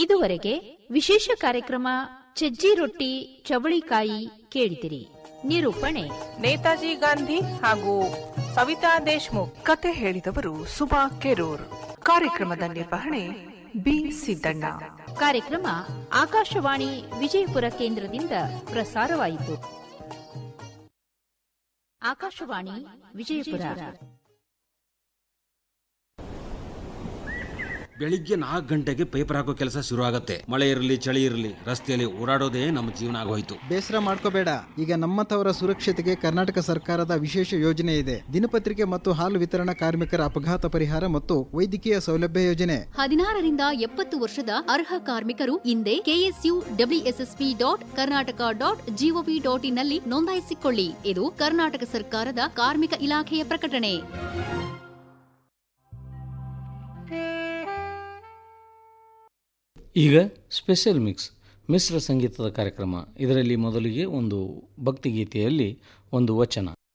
ಇದುವರೆಗೆ ವಿಶೇಷ ಕಾರ್ಯಕ್ರಮ ಸಜ್ಜಿ ರೊಟ್ಟಿ ಚವಳಿಕಾಯಿ ಕೇಳಿದಿರಿ ನಿರೂಪಣೆ ನೇತಾಜಿ ಗಾಂಧಿ ಹಾಗೂ ಸವಿತಾ ದೇಶ್ಮುಖ್ ಕತೆ ಹೇಳಿದವರು ಸುಮಾ ಕೆರೂರ್ ಕಾರ್ಯಕ್ರಮದ ನಿರ್ವಹಣೆ ಬಿ ಸಿದ್ದಣ್ಣ ಕಾರ್ಯಕ್ರಮ ಆಕಾಶವಾಣಿ ವಿಜಯಪುರ ಕೇಂದ್ರದಿಂದ ಪ್ರಸಾರವಾಯಿತು ಆಕಾಶವಾಣಿ ವಿಜಯಪುರ ಬೆಳಿಗ್ಗೆ ನಾಲ್ಕು ಗಂಟೆಗೆ ಪೇಪರ್ ಹಾಕೋ ಕೆಲಸ ಶುರು ಆಗತ್ತೆ ಮಳೆ ಇರಲಿ ಚಳಿ ಇರಲಿ ರಸ್ತೆಯಲ್ಲಿ ಓಡಾಡೋದೇ ನಮ್ಮ ಜೀವನ ಆಗೋಯ್ತು ಬೇಸರ ಮಾಡ್ಕೋಬೇಡ ಈಗ ನಮ್ಮಂಥವರ ಸುರಕ್ಷತೆಗೆ ಕರ್ನಾಟಕ ಸರ್ಕಾರದ ವಿಶೇಷ ಯೋಜನೆ ಇದೆ ದಿನಪತ್ರಿಕೆ ಮತ್ತು ಹಾಲು ವಿತರಣಾ ಕಾರ್ಮಿಕರ ಅಪಘಾತ ಪರಿಹಾರ ಮತ್ತು ವೈದ್ಯಕೀಯ ಸೌಲಭ್ಯ ಯೋಜನೆ ಹದಿನಾರರಿಂದ ಎಪ್ಪತ್ತು ವರ್ಷದ ಅರ್ಹ ಕಾರ್ಮಿಕರು ಹಿಂದೆ KSU WSSP dot Karnataka dot GOV dot ಇನ್ನಲ್ಲಿ ನೋಂದಾಯಿಸಿಕೊಳ್ಳಿ ಇದು ಕರ್ನಾಟಕ ಸರ್ಕಾರದ ಕಾರ್ಮಿಕ ಇಲಾಖೆಯ ಪ್ರಕಟಣೆ ಈಗ ಸ್ಪೆಷಲ್ ಮಿಕ್ಸ್ ಮಿಶ್ರ ಸಂಗೀತದ ಕಾರ್ಯಕ್ರಮ ಇದರಲ್ಲಿ ಮೊದಲಿಗೆ ಒಂದು ಭಕ್ತಿಗೀತೆಯಲ್ಲಿ ಒಂದು ವಚನ